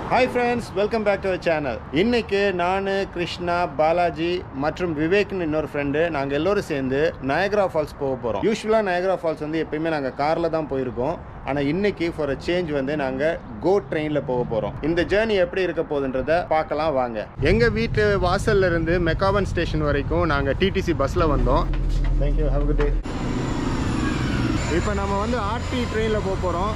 Hi friends welcome back to channel இன்னைக்கு நான் கிருஷ்ணா பாலாஜி மற்றும் விவேக்னு இன்னொரு ஃப்ரெண்டு நாங்கள் எல்லோரும் சேர்ந்து நயக்ரா ஃபால்ஸ் போக போகிறோம் யூஸ்வலாக நயக்ரா ஃபால்ஸ் வந்து எப்பயுமே நாங்கள் காரில் தான் போயிருக்கோம் ஆனால் இன்னைக்கு ஃபார் அ சேஞ்ச் வந்து நாங்கள் கோ ட்ரெயினில் போக போகிறோம் இந்த ஜேர்னி எப்படி இருக்க போகுதுன்றத பார்க்கலாம் வாங்க எங்கள் வீட்டு வாசல்ல இருந்து மெக்காவன் ஸ்டேஷன் வரைக்கும் நாங்கள் டிடிசி பஸ்ஸில் வந்தோம் தேங்க்யூ ஹவ் குட் டே இப்போ நம்ம வந்து ஆர்டி ட்ரெயினில் போக போகிறோம்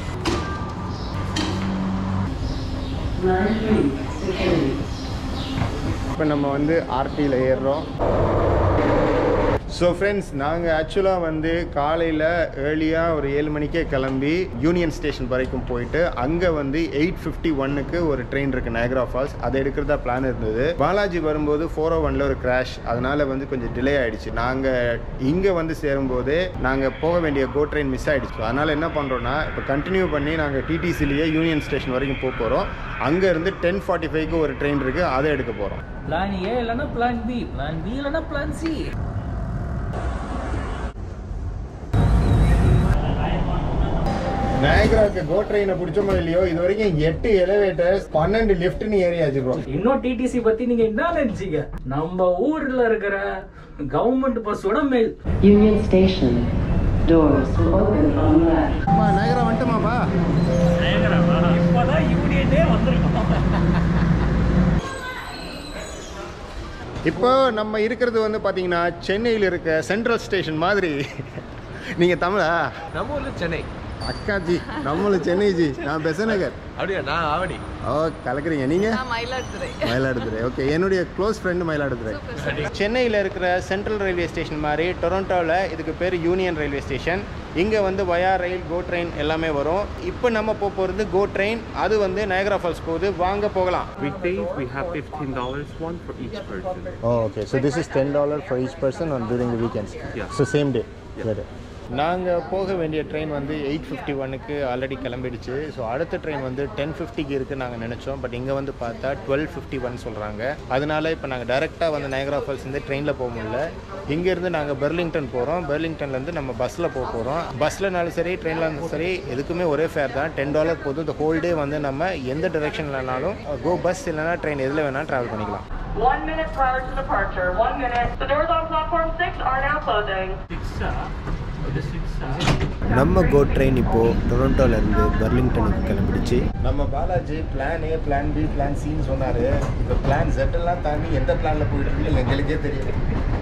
இப்போ நம்ம வந்து ஆர்டியில் ஏறுறோம் ஸோ ஃப்ரெண்ட்ஸ் நாங்கள் ஆக்சுவலாக வந்து காலையில் ஏர்லியாக ஒரு ஏழு மணிக்கே கிளம்பி யூனியன் ஸ்டேஷன் வரைக்கும் போயிட்டு அங்கே வந்து எயிட் ஃபிஃப்டி ஒன்னுக்கு ஒரு ட்ரெயின் இருக்குது நயக்ரா ஃபால்ஸ் அதை எடுக்கிறதா பிளான் இருந்தது பாலாஜி வரும்போது ஃபோர் ஓ ஒனில் ஒரு கிராஷ் அதனால் வந்து கொஞ்சம் டிலே ஆகிடுச்சு நாங்கள் இங்கே வந்து சேரும்போதே நாங்கள் போக வேண்டிய கோ ட்ரெயின் மிஸ் ஆகிடுச்சு அதனால் என்ன பண்ணுறோன்னா இப்போ கண்டினியூ பண்ணி நாங்கள் டிடிசிலேயே யூனியன் ஸ்டேஷன் வரைக்கும் போக போகிறோம் அங்கேருந்து டென் ஃபார்ட்டி ஃபைவ்க்கு ஒரு ட்ரெயின் இருக்குது அதை எடுக்க போகிறோம் பிளான் ஏ இல்லைன்னா பிளான் பி பிளான் பி இல்லைன்னா பிளான் சி நயகராக்கு கோ ட்ரெயினை பிடிச்சோமோ இல்லையோ இது வரைக்கும் எட்டு எலிவேட்டர்ஸ் பன்னெண்டு லிஃப்ட்னு ஏறியாச்சு ப்ரோ இன்னும் டிடிசி பத்தி நீங்க என்ன நினைச்சீங்க நம்ம ஊர்ல இருக்கிற கவர்மெண்ட் பஸ்ஸோட மேல் Union Station. Doors will open on left. அம்மா நயகரா வந்துட்டோமாப்பா இப்பதான் யூனியனே வந்திருக்கோம் இப்போ நம்ம இருக்கிறது வந்து பார்த்தீங்கன்னா சென்னையில் இருக்க சென்ட்ரல் ஸ்டேஷன் மாதிரி நீங்கள் தமிழா நம்ம ஊர்ல சென்னை அக்காஜி நம்மளும் சென்னை ஜி நான் பெசநகர் அப்படியா நான் ஆவடி ஓ கலக்குறீங்க நீங்கள் நான் மயிலாடுதுறை மயிலாடுதுறை ஓகே என்னுடைய க்ளோஸ் ஃப்ரெண்டு மயிலாடுதுறை சென்னையில் இருக்கிற சென்ட்ரல் ரயில்வே ஸ்டேஷன் மாதிரி டொரண்டோவில் இதுக்கு பேர் யூனியன் ரயில்வே ஸ்டேஷன் இங்கே வந்து வயா ரயில் கோ ட்ரெயின் எல்லாமே வரும் இப்போ நம்ம போக போகிறது கோ ட்ரெயின் அது வந்து நயகரா ஃபால்ஸ் போகுது வாங்க போகலாம் Weekdays we have fifteen dollars one for each person. Oh, okay. So this is ten dollar for each person on during the weekends. Yeah. So same day. Got it. நாங்கள் போக வேண்டிய train வந்து eight fifty ஒனுக்கு already கிளம்பிடுச்சு so அடுத்த train வந்து ten ஃபிஃப்டிக்கு இருக்குன்னு நாங்கள் நினச்சோம் பட் இங்கே வந்து பார்த்தா டுவெல் ஃபிஃப்டி ஒன் சொல்கிறாங்க அதனால இப்போ நாங்கள் டேரெக்டாக வந்து நயகரா ஃபால்ஸ் வந்து ட்ரெயினில் போக முடியல இங்கேருந்து நாங்கள் பெர்லிங்டன் போகிறோம் பெர்லிங்டன்லேருந்து நம்ம பஸ்ஸில் போக போகிறோம் பஸ்லனாலும் சரி ட்ரெயினில் இருந்தாலும் சரி எதுக்குமே ஒரே ஃபேர் தான் டென் டாலர் போதும் இந்த ஹோல் டே வந்து நம்ம எந்த டிரெக்ஷன்லனாலும் கோ பஸ் இல்லைனா ட்ரெயின் எதில் வேணாலும் ட்ராவல் பண்ணிக்கலாம் One minute prior to departure. One minute. The doors on platform six are now closing. நம்ம கோ ட்ரெயின் இப்போது டொரண்டோலேருந்து பெர்லிங்டனுக்கு கிளம்பிடுச்சு நம்ம Balaji plan A plan B plan சின்னு சொன்னார் இப்போ பிளான் Z எல்லாம் தாண்டி எந்த பிளானில் போயிட்டு இருக்கு எங்களுக்கே தெரியல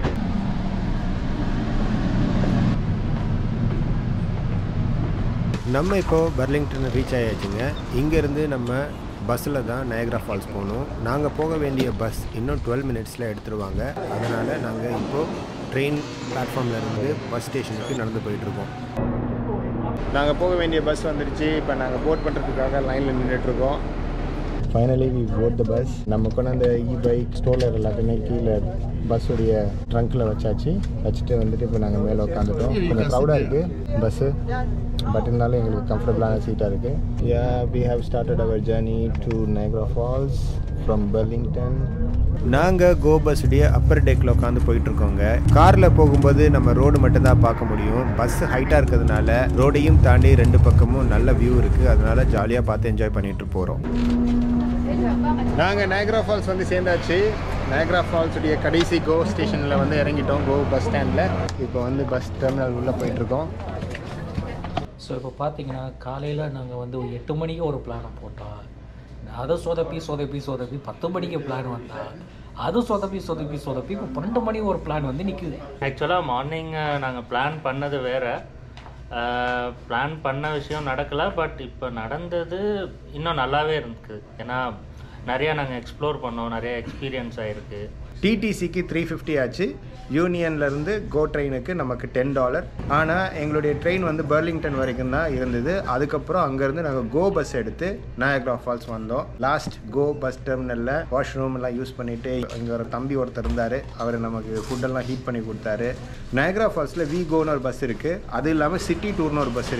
நம்ம இப்போது பெர்லிங்டன் ரீச் ஆயாச்சுங்க இங்கேருந்து நம்ம பஸ்ஸில் தான் நயக்ரா ஃபால்ஸ் போகணும் நாங்கள் போக வேண்டிய பஸ் இன்னும் டுவெல் மினிட்ஸில் எடுத்துருவாங்க அதனால் நாங்கள் இப்போது ட்ரெயின் பிளாட்ஃபார்மில் இருந்து பஸ் ஸ்டேஷனுக்கு நடந்து போயிட்டுருக்கோம் நாங்கள் போக வேண்டிய பஸ் வந்துடுச்சு இப்போ நாங்கள் போட் பண்ணுறதுக்காக லைனில் நின்றுட்டுருக்கோம் finally we board the bus நம்ம கொண்டு அந்த இ பைக் ஸ்டோலர் எல்லாத்தையுமே கீழே பஸ்ஸுடைய ட்ரங்க்கில் வச்சாச்சு வச்சுட்டு வந்துட்டு இப்போ நாங்கள் மேலே உட்காந்துட்டோம் கொஞ்சம் க்ரௌடாக இருக்குது பஸ்ஸு பட் இருந்தாலும் எங்களுக்கு கம்ஃபர்டபுளான சீட்டாக இருக்குது yeah we have started our journey to Niagara Falls from Burlington நாங்கள் கோ பஸ்ஸுடைய அப்பர் டெக்கில் உட்காந்து போயிட்டுருக்கோங்க காரில் போகும்போது நம்ம ரோடு மட்டும்தான் பார்க்க முடியும் பஸ் ஹைட்டாக இருக்கிறதுனால ரோடையும் தாண்டி ரெண்டு பக்கமும் நல்ல வியூ இருக்குது அதனால ஜாலியாக பார்த்து என்ஜாய் பண்ணிட்டு போகிறோம் நாங்கள் நயக்ரா ஃபால்ஸ் வந்து சேர்ந்தாச்சு நயக்ரா ஃபால்ஸுடைய கடைசி கோ ஸ்டேஷனில் வந்து இறங்கிட்டோம் கோ பஸ் ஸ்டாண்டில் இப்போ வந்து பஸ் டெர்மினல் உள்ளே போயிட்டுருக்கோம் ஸோ இப்போ பார்த்தீங்கன்னா காலையில் நாங்கள் வந்து ஒரு எட்டு மணிக்கு ஒரு பிளானை போட்டோம் அதை சொதப்பி சொதப்பி சொதப்பி பத்து மணிக்கு பிளான் வந்தா அது சொதப்பி சொதப்பி சொதப்பி இப்போ பன்னெண்டு மணிக்கு ஒரு பிளான் வந்து நிற்குது ஆக்சுவலாக மார்னிங் நாங்கள் பிளான் பண்ணது வேறு பிளான் பண்ண விஷயம் நடக்கலை பட் இப்போ நடந்தது இன்னும் நல்லாவே இருக்குது ஏன்னா நிறையா நாங்கள் எக்ஸ்ப்ளோர் பண்ணோம் நிறைய எக்ஸ்பீரியன்ஸ் ஆகிருக்கு டிடிசிக்கு த்ரீ ஃபிஃப்டி ஆச்சு யூனியன்லேருந்து கோ ட்ரெயினுக்கு நமக்கு டென் டாலர் ஆனால் எங்களுடைய ட்ரெயின் வந்து பெர்லிங்டன் வரைக்கும் தான் இருந்தது அதுக்கப்புறம் அங்கேருந்து நாங்கள் கோ பஸ் எடுத்து நயக்ரா ஃபால்ஸ் வந்தோம் லாஸ்ட் கோ பஸ் டெர்மினலில் வாஷ்ரூம் எல்லாம் யூஸ் பண்ணிவிட்டு இங்கே ஒரு தம்பி ஒருத்தர் இருந்தார் அவர் நமக்கு ஃபுட்டெல்லாம் ஹீட் பண்ணி கொடுத்தாரு நயக்ரா ஃபால்ஸில் வி கோன்னு ஒரு பஸ் இருக்குது அது இல்லாமல் சிட்டி டூர்னு ஒரு பஸ் இருக்குது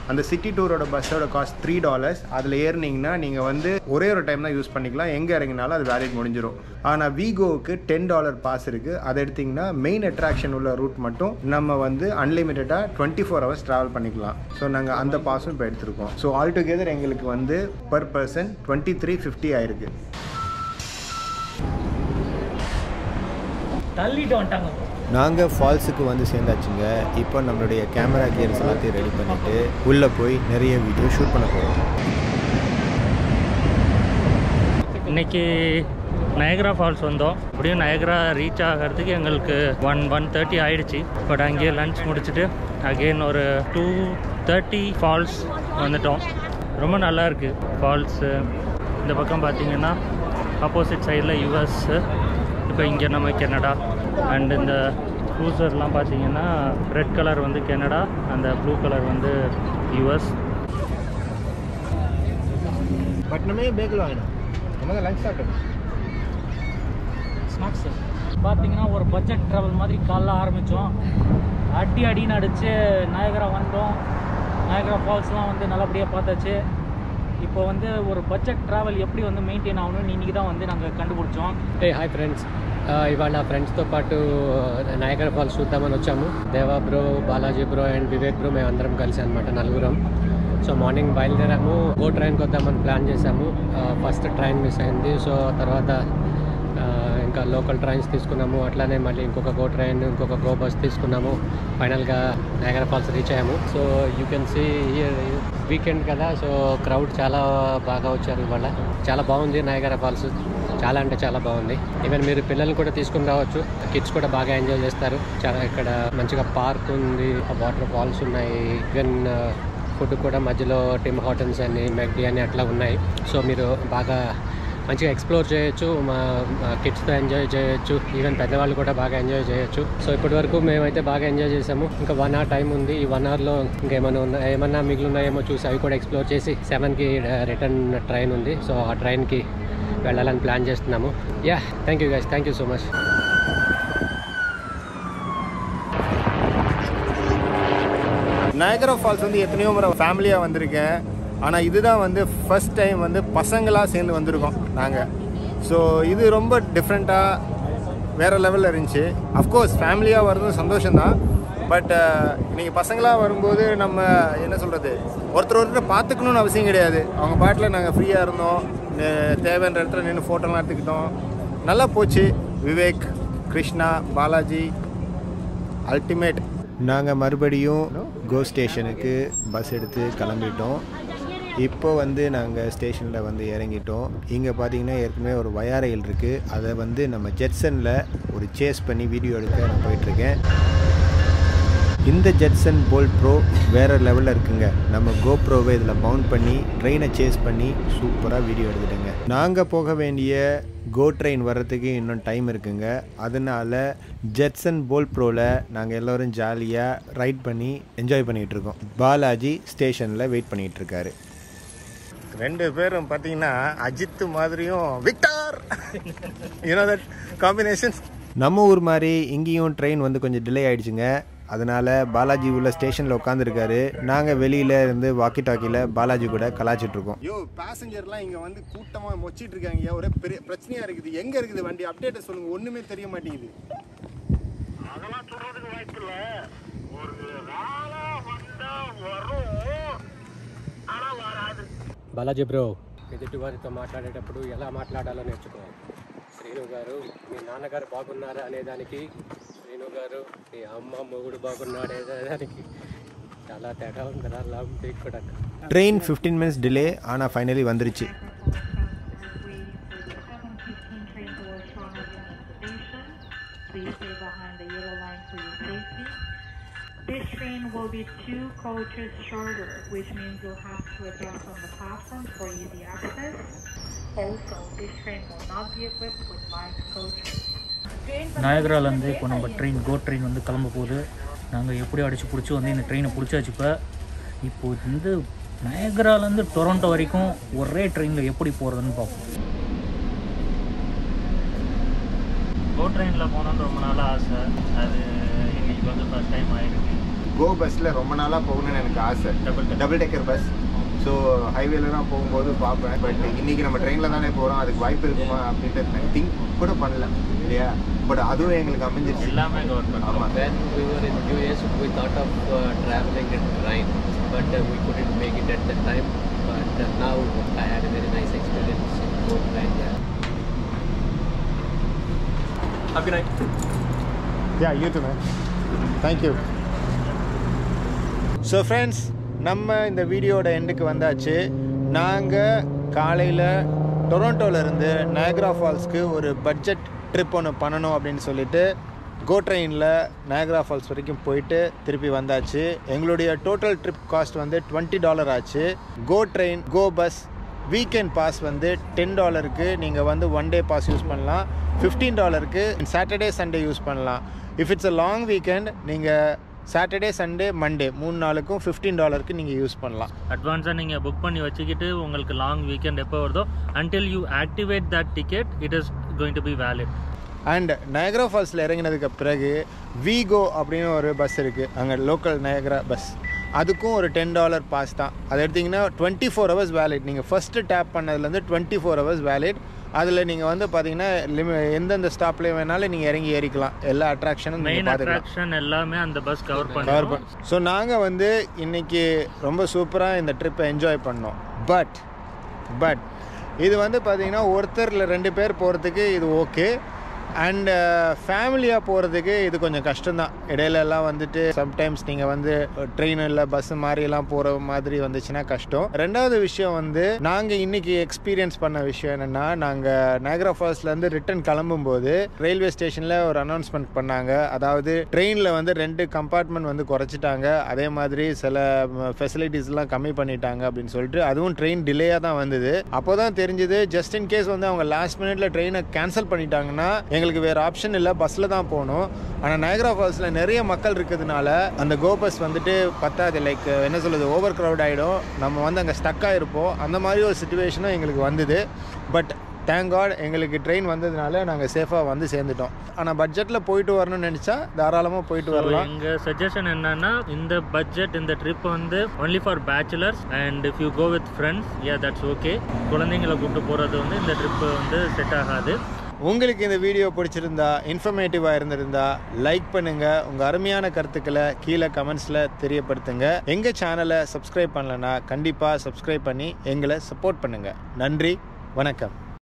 அந்த சிட்டி டூரோட பஸ்ஸோட காஸ்ட் த்ரீ டாலர்ஸ் அதில் ஏறினீங்கன்னா நீங்கள் வந்து ஒரே ஒரு டைம் தான் யூஸ் பண்ணிக்கலாம் எங்கே இறங்கினாலும் அது வேலிட் முடிஞ்சிடும் ஆனால் வீகோவுக்கு டென் டாலர் பாஸ் இருக்குது அதை எடுத்திங்கன்னா மெயின் அட்ராக்ஷன் உள்ள ரூட் மட்டும் நம்ம வந்து அன்லிமிட்டடாக டுவெண்ட்டி ஃபோர் ஹவர்ஸ் ட்ராவல் பண்ணிக்கலாம் ஸோ நாங்கள் அந்த பாஸும் இப்போ எடுத்திருக்கோம் ஸோ ஆல் டுகெதர் எங்களுக்கு வந்து per person twenty three fifty ஆயிருக்கு தள்ளிட்டு வந்துட்டாங்க நாங்கள் ஃபால்ஸுக்கு வந்து சேர்ந்தாச்சுங்க இப்போ நம்மளுடைய கேமரா கியர்ஸ் எல்லாத்தையும் ரெடி பண்ணிவிட்டு உள்ளே போய் நிறைய வீடியோ ஷூட் பண்ண போகிறோம் இன்னைக்கு நயக்ரா ஃபால்ஸ் வந்தோம் அப்படியும் நயக்ரா ரீச் ஆகிறதுக்கு எங்களுக்கு ஒன் ஒன் தேர்ட்டி ஆயிடுச்சு பட் அங்கேயே லஞ்ச் முடிச்சுட்டு அகெயின் ஒரு டூ தேர்ட்டி ஃபால்ஸ் வந்துட்டோம் ரொம்ப நல்லா இருக்குது ஃபால்ஸு இந்த பக்கம் பார்த்தீங்கன்னா ஆப்போசிட் சைடில் யூஎஸ் இப்போ இங்கே நம்ம கெனடா அண்ட் இந்த க்ரூசர்லாம் பார்த்தீங்கன்னா ரெட் கலர் வந்து கெனடா அந்த ப்ளூ கலர் வந்து யூஎஸ் பட்னமே பேக்கில் வாங்கினோம் நம்ம தான் லஞ்ச் சாப்பிட்டோம் ஸ்நாக்ஸ் பார்த்தீங்கன்னா ஒரு பட்ஜெட் ட்ராவல் மாதிரி காலைல ஆரம்பித்தோம் அடி அடின்னு அடித்து நாயகரா வந்தோம் நாயகரா ஃபால்ஸ்லாம் வந்து நல்லபடியாக பார்த்தாச்சு இப்போ வந்து ஒரு பட்ஜெட் ட்ராவல் எப்படி வந்து மெயின்டைன் ஆகணும்னு இன்றைக்கி தான் வந்து நாங்கள் கண்டுபிடிச்சோம் ఏ హాయ్ ఫ్రెండ్స్ ఇవాళ ఫ్రెండ్స్తో పాటు నాయగర ఫాల్స్ చూద్దామని వచ్చాము Deva bro Balaji bro and Vivek bro మేము అందరం కలిసి అనమాట నలుగురం సో మార్నింగ్ బయలుదేరాము గో ట్రైన్కి వద్దామని ప్లాన్ చేసాము ఫస్ట్ ట్రైన్ మిస్ అయింది సో తర్వాత ఆ, ఇంకా లోకల్ ట్రైన్స్ తీసుకున్నాము అట్లానే మళ్ళీ ఇంకొక గో ట్రైన్ ఇంకొక గో బస్ తీసుకున్నాము ఫైనల్గా నాయగర ఫాల్స్ రీచ్ అయ్యాము so you can see weekend కదా సో క్రౌడ్ చాలా బాగా వచ్చారు ఇవాళ చాలా బాగుంది నాయగర ఫాల్స్ చాలా అంటే చాలా బాగుంది ఈవెన్ మీరు పిల్లల్ని కూడా తీసుకుని రావచ్చు కిడ్స్ కూడా బాగా ఎంజాయ్ చేస్తారు చాలా ఇక్కడ మంచిగా పార్క్ ఉంది వాటర్ ఫాల్స్ ఉన్నాయి ఈవెన్ ఫుడ్ కూడా మధ్యలో టిమ్ హోటల్స్ అని మెక్డీ అని అట్లా ఉన్నాయి సో మీరు బాగా మంచిగా ఎక్స్ప్లోర్ చేయొచ్చు మా కిడ్స్తో ఎంజాయ్ చేయొచ్చు ఈవెన్ పెద్దవాళ్ళు కూడా బాగా ఎంజాయ్ చేయొచ్చు సో ఇప్పటి వరకు మేమైతే బాగా ఎంజాయ్ చేసాము ఇంకా వన్ అవర్ టైం ఉంది ఈ వన్ అవర్లో ఇంకేమైనా ఉన్నా ఏమన్నా మిగిలి ఉన్నాయేమో చూసి అవి కూడా ఎక్స్ప్లోర్ చేసి సెవెన్కి రిటర్న్ ట్రైన్ ఉంది సో ఆ ట్రైన్కి వెళ్ళాలని ప్లాన్ చేస్తున్నాము yeah thank you guys thank you so much Niagara Falls வந்து எத்தனையோ முறை ஃபேமிலியாக வந்திருக்கேன் ஆனால் இதுதான் வந்து ஃபர்ஸ்ட் டைம் வந்து பசங்களாக சேர்ந்து வந்திருக்கோம் நாங்கள் ஸோ இது ரொம்ப டிஃப்ரெண்ட்டாக வேறு லெவலில் இருந்துச்சு அஃப்கோர்ஸ் ஃபேமிலியாக வர்றது சந்தோஷம்தான் பட் நீங்கள் பசங்களாக வரும்போது நம்ம என்ன சொல்கிறது ஒருத்தர் ஒருத்தர் பார்த்துக்கணும்னு அவசியம் கிடையாது அவங்க பாட்டில் நாங்கள் ஃப்ரீயாக இருந்தோம் நே- தேவைன்ற இடத்துல நின்று ஃபோட்டோலாம் எடுத்துக்கிட்டோம் நல்லா போச்சு விவேக் கிருஷ்ணா பாலாஜி அல்டிமேட் நாங்கள் மறுபடியும் கோ ஸ்டேஷனுக்கு பஸ் எடுத்து கிளம்பிட்டோம் இப்போ வந்து நாங்கள் ஸ்டேஷனில் வந்து இறங்கிட்டோம் இங்கே பார்த்தீங்கன்னா ஏற்கனவே ஒரு வயாரையில் இருக்குது அதை வந்து நம்ம ஜெட்சனில் ஒரு சேஸ் பண்ணி வீடியோ எடுக்க நான் போயிட்டுருக்கேன் இந்த ஜெட்சன் போல்ட் ப்ரோ வேறு லெவலில் இருக்குங்க நம்ம கோப்ரோவை இதில் பவுண்ட் பண்ணி ட்ரெயினை சேஸ் பண்ணி சூப்பராக வீடியோ எடுத்துட்டேங்க நாங்கள் போக வேண்டிய கோ ட்ரெயின் வர்றதுக்கு இன்னும் டைம் இருக்குங்க அதனால ஜெட்சன் போல்ட் ப்ரோவில் நாங்கள் எல்லோரும் ஜாலியாக ரைட் பண்ணி என்ஜாய் பண்ணிகிட்டு இருக்கோம் பாலாஜி ஸ்டேஷனில் வெயிட் பண்ணிகிட்டு இருக்காரு ரெண்டு பேரும் பார்த்தீங்கன்னா அஜித் மாதிரியும் விக்டார் யூனோ தட் காம்பினேஷன் நம்ம ஊர் மாதிரி இங்கேயும் ட்ரெயின் வந்து கொஞ்சம் டிலே ஆயிடுச்சுங்க அதனால பாலாஜி உள்ள ஸ்டேஷனில் உட்காந்துருக்காரு நாங்கள் வெளியில இருந்து வாக்கி டாக்கியில் பாலாஜி கூட கலாச்சிட்டு இருக்கோம் யோ பேசஞ்சர்லாம் இங்கே வந்து கூட்டமாக மொச்சிட்டு இருக்காங்க ஒரே பெரிய பிரச்சனையாக இருக்குது எங்கே இருக்குது வண்டி அப்டேட்டை சொல்லுங்கள் ஒன்றுமே தெரிய மாட்டேங்குது బాలాజీ బ్రో ఎదుటి వారితో మాట్లాడేటప్పుడు ఎలా మాట్లాడాలో నేర్చుకో శ్రీను గారు మీ నాన్నగారు బాగున్నారా అనేదానికి శ్రీను గారు మీ అమ్మ మొగుడు బాగున్నాడు అనేదానికి చాలా తేడా ఉంది కదా లాభం కూడా ட்ரெயின் ஃபிஃப்டீன் மினிட்ஸ் டிலே ஆனால் ஃபைனலி வந்துருச்சு train towards Toronto Union Station. Please stay behind the yellow line for your safety. This train will be two coaches shorter, which means you'll have to adjust on the platform for easy access. Also, this train will not be equipped with live coaches. நாயகராலேருந்து இப்போ நம்ம train கோ train வந்து கிளம்ப போகுது நாங்கள் எப்படி அடிச்சு பிடிச்சி வந்து இந்த ட்ரெயினை பிடிச்சாச்சு இப்போ இப்போ வந்து நயகராலேருந்து டொரண்டோ வரைக்கும் ஒரே ட்ரெயினில் எப்படி போகிறதுன்னு பார்ப்போம் கோ ட்ரெயினில் போகணுன்னு ரொம்ப நாளாக ஆசை அது இன்னைக்கு வந்து ஃபஸ்ட் டைம் ஆயிருக்கு கோ பஸ்ஸில் ரொம்ப நாளாக போகணும்னு எனக்கு ஆசை டபுள் டெக்கர் பஸ் ஸோ ஹைவேலலாம் போகும்போது பார்ப்பேன் பட் இன்னைக்கு நம்ம ட்ரெயினில் தானே போகிறோம் அதுக்கு வாய்ப்பு இருக்குமா அப்படின்ட்டு திங்க் கூட பண்ணல இல்லையா பட் அதுவும் எங்களுக்கு அமைஞ்சிருச்சு எல்லாமே கவர் பண்ணுறோம் ஆமாம் When we were in US, we thought of uh, traveling in train, but uh, we couldn't make it at that time. But uh, now I had a very nice experience in boat train. Yeah. Have a good night. Yeah you too man thank you so friends நம்ம இந்த வீடியோட எண்டுக்கு வந்தாச்சு நாங்கள் காலையில் டொரண்டோலேருந்து Niagara ஃபால்ஸ்க்கு ஒரு budget trip ஒன்று பண்ணணும் அப்படின்னு சொல்லிட்டு கோ ட்ரெயினில் நயக்ரா ஃபால்ஸ் வரைக்கும் போயிட்டு திருப்பி வந்தாச்சு எங்களுடைய டோட்டல் ட்ரிப் காஸ்ட் வந்து டுவெண்ட்டி டாலர் ஆச்சு go train go bus weekend pass வந்து டென் டாலருக்கு நீங்கள் வந்து ஒன் டே பாஸ் யூஸ் பண்ணலாம் ஃபிஃப்டீன் டாலருக்கு சாட்டர்டே சண்டே யூஸ் பண்ணலாம் if it's a long weekend நீங்கள் சாட்டர்டே சண்டே மண்டே மூணு நாளுக்கும் ஃபிஃப்டீன் டாலருக்கு நீங்கள் யூஸ் பண்ணலாம் அட்வான்ஸாக நீங்கள் புக் பண்ணி வச்சுக்கிட்டு உங்களுக்கு லாங் வீக்கெண்ட் எப்போ வருதோ until you activate that ticket it is going to be valid and Niagara ஃபால்ஸில் இறங்கினதுக்கு பிறகு விகோ அப்படின்னு ஒரு பஸ் இருக்குது அங்கே லோக்கல் நயக்ரா பஸ் அதுக்கும் ஒரு டென் டாலர் பாஸ் தான் அது எடுத்திங்கன்னா டுவெண்ட்டி ஃபோர் ஹவர்ஸ் வேலிட் நீங்கள் ஃபஸ்ட்டு டேப் பண்ணதுலேருந்து டுவெண்ட்டி ஃபோர் ஹவர்ஸ் வேலிட் அதில் நீங்கள் வந்து பார்த்தீங்கன்னா லிமி எந்தெந்த ஸ்டாப்லேயும் வேணாலும் நீங்கள் இறங்கி ஏறிக்கலாம் எல்லா அட்ராக்ஷனும் நீங்கள் மெயின் பார்த்துக்கலாம் அட்ராக்ஷன் எல்லாமே அந்த பஸ் கவர் கவர் பண்ணுறோம் பண்ண ஸோ நாங்கள் வந்து இன்னைக்கு ரொம்ப சூப்பராக இந்த ட்ரிப்பை என்ஜாய் பண்ணோம் பட் பட் இது வந்து பார்த்தீங்கன்னா ஒருத்தர் இல்லை ரெண்டு பேர் போகிறதுக்கு இது ஓகே அண்ட் ஃபேமிலியாக போகிறதுக்கு இது கொஞ்சம் கஷ்டம்தான் இடையில எல்லாம் வந்துட்டு சம்டைம்ஸ் நீங்கள் வந்து ட்ரெயின் இல்லை பஸ் மாதிரிலாம் போகிற மாதிரி வந்துச்சுன்னா கஷ்டம் ரெண்டாவது விஷயம் வந்து நாங்கள் இன்னைக்கு எக்ஸ்பீரியன்ஸ் பண்ண விஷயம் என்னென்னா நாங்கள் நயக்ரா ஃபால்ஸ்லேருந்து ரிட்டர்ன் கிளம்பும்போது ரயில்வே ஸ்டேஷனில் ஒரு அனௌன்ஸ்மெண்ட் பண்ணாங்க அதாவது ட்ரெயினில் வந்து ரெண்டு கம்பார்ட்மெண்ட் வந்து குறைச்சிட்டாங்க அதே மாதிரி சில ஃபெசிலிட்டிஸ்லாம் கம்மி பண்ணிட்டாங்க அப்படின்னு சொல்லிட்டு அதுவும் ட்ரெயின் டிலேயாக தான் வந்தது அப்போ தான் தெரிஞ்சது ஜஸ்ட் இன் கேஸ் வந்து அவங்க லாஸ்ட் மினிட்ல ட்ரெயினை கேன்சல் பண்ணிட்டாங்கன்னா எங்களுக்கு வேறு ஆப்ஷன் இல்லை பஸ்ஸில் தான் போகணும் ஆனால் நயக்ரா ஃபால்ஸில் நிறைய மக்கள் இருக்கிறதுனால அந்த கோ பஸ் வந்துட்டு பத்தாது லைக் என்ன சொல்லுது ஓவர் க்ரௌட் ஆகிடும் நம்ம வந்து அங்கே ஸ்டக்காக இருப்போம் அந்த மாதிரி ஒரு சுச்சுவேஷனும் எங்களுக்கு வந்தது பட் தேங்க் காட் எங்களுக்கு ட்ரெயின் வந்ததுனால நாங்கள் சேஃபாக வந்து சேர்ந்துட்டோம் ஆனால் பட்ஜெட்டில் போயிட்டு வரணும்னு நினச்சா தாராளமாக போயிட்டு வரலாம் எங்க சஜஷன் என்னன்னா இந்த பட்ஜெட் இந்த ட்ரிப் வந்து only for bachelors and if you go with friends yeah that's okay குழந்தைங்களை கூப்பிட்டு போகிறது வந்து இந்த ட்ரிப் வந்து செட் ஆகாது உங்களுக்கு இந்த வீடியோ பிடிச்சிருந்தா இன்ஃபர்மேட்டிவாக இருந்திருந்தா லைக் பண்ணுங்க உங்கள் அருமையான கருத்துக்களை கீழே கமெண்ட்ஸில் தெரியப்படுத்துங்க எங்கள் சேனலை சப்ஸ்கிரைப் பண்ணலன்னா கண்டிப்பாக சப்ஸ்கிரைப் பண்ணி எங்களை சப்போர்ட் பண்ணுங்க நன்றி வணக்கம்